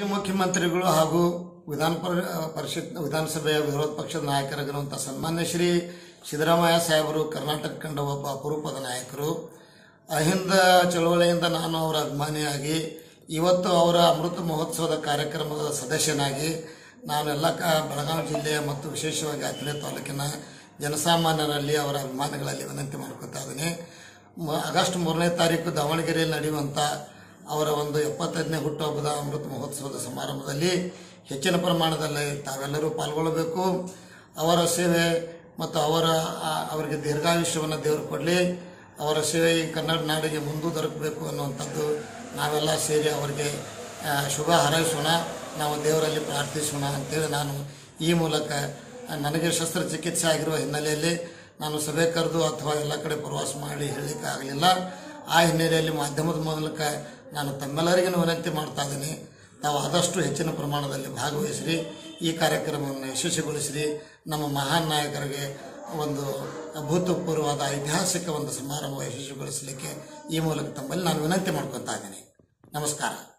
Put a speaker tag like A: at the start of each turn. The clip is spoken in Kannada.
A: ಮುಖ್ಯಮಂತ್ರಿಗಳು ಹಾಗೂ ವಿಧಾನ ಪರಿ- ಪರಿಷತ್ ವಿಧಾನಸಭೆಯ ವಿರೋಧ ಪಕ್ಷದ ನಾಯಕರಾಗಿರುವಂತಹ ಸನ್ಮಾನ್ಯ ಶ್ರೀ ಸಿದ್ದರಾಮಯ್ಯ ಸಾಹೇಬರು ಕರ್ನಾಟಕ ಕಂಡ ಒಬ್ಬ ಅಪರೂಪದ ನಾಯಕರು ಅಹಿಂದ ಚಳವಳಿಯಿಂದ ನಾನು ಅವರ ಅಭಿಮಾನಿಯಾಗಿ ಇವತ್ತು ಅವರ ಅಮೃತ ಮಹೋತ್ಸವದ ಕಾರ್ಯಕ್ರಮದ ಸದಸ್ಯನಾಗಿ ನಾನೆಲ್ಲ ಕ ಬೆಳಗಾವಿ ಜಿಲ್ಲೆಯ ಮತ್ತು ವಿಶೇಷವಾಗಿ ಹತ್ತನೇ ತಾಲೂಕಿನ ಜನಸಾಮಾನ್ಯರಲ್ಲಿ ಅವರ ಅಭಿಮಾನಿಗಳಲ್ಲಿ ವಿನಂತಿ ಮಾಡ್ಕೊತಾ ಇದ್ದೀನಿ ಮ- ಆಗಸ್ಟ್ ಮೂರನೇ ತಾರೀಕು ದಾವಣಗೆರೆಯಲ್ಲಿ ನಡೆಯುವಂಥ ಅವರ ಒಂದು ಎಪ್ಪತ್ತೈದನೇ ಹುಟ್ಟುಹಬ್ಬದ ಅಮೃತ ಮಹೋತ್ಸವದ ಸಮಾರಂಭದಲ್ಲಿ ಹೆಚ್ಚಿನ ಪ್ರಮಾಣದಲ್ಲಿ ತಾವೆಲ್ಲರೂ ಪಾಲ್ಗೊಳ್ಳಬೇಕು ಅವರ ಸೇವೆ ಮತ್ತು ಅವರ ಆ- ಅವರಿಗೆ ದೀರ್ಘಾಯುಷ್ಯವನ್ನು ದೇವರು ಕೊಡಲಿ ಅವರ ಸೇವೆ ಈ ಕನ್ನಡ ನಾಡಿಗೆ ಮುಂದೂ ದೊರಕಬೇಕು ಅನ್ನುವಂಥದ್ದು ನಾವೆಲ್ಲ ಸೇರಿ ಅವರಿಗೆ ಆ, ಶುಭ ಹಾರೈಸೋಣ ನಾವು ದೇವರಲ್ಲಿ ಪ್ರಾರ್ಥಿಸೋಣ ಅಂತೇಳಿ ನಾನು ಈ ಮೂಲಕ ನನಗೆ ಶಸ್ತ್ರಚಿಕಿತ್ಸೆ ಆಗಿರುವ ಹಿನ್ನೆಲೆಯಲ್ಲಿ ನಾನು ಸಭೆ ಕರೆದು ಅಥವಾ ಎಲ್ಲ ಕಡೆ ಪ್ರವಾಸ ಮಾಡಿ ಹೇಳಲಿಕ್ಕೆ ಆಗಲಿಲ್ಲ ಆ ಹಿನ್ನೆಲೆಯಲ್ಲಿ ಮಾಧ್ಯಮದ ಮೂಲಕ ನಾನು ತಮ್ಮೆಲ್ಲರಿಗೂ ವಿನಂತಿ ಮಾಡ್ತಾ ಇದ್ದೀನಿ ತಾವು ಆದಷ್ಟು ಹೆಚ್ಚಿನ ಪ್ರಮಾಣದಲ್ಲಿ ಭಾಗವಹಿಸಿರಿ ಈ ಕಾರ್ಯಕ್ರಮವನ್ನು ಯಶಸ್ವಿಗೊಳಿಸಿರಿ ನಮ್ಮ ಮಹಾನ್ ನಾಯಕರಿಗೆ ಒಂದು ಅಭೂತಪೂರ್ವವಾದ ಐತಿಹಾಸಿಕ ಒಂದು ಸಮಾರಂಭ ಯಶಸ್ವಿಗೊಳಿಸಲಿಕ್ಕೆ ಈ ಮೂಲಕ ತಮ್ಮಲ್ಲಿ ನಾನು ವಿನಂತಿ ಮಾಡ್ಕೊತಾ ಇದ್ದೀನಿ ನಮಸ್ಕಾರ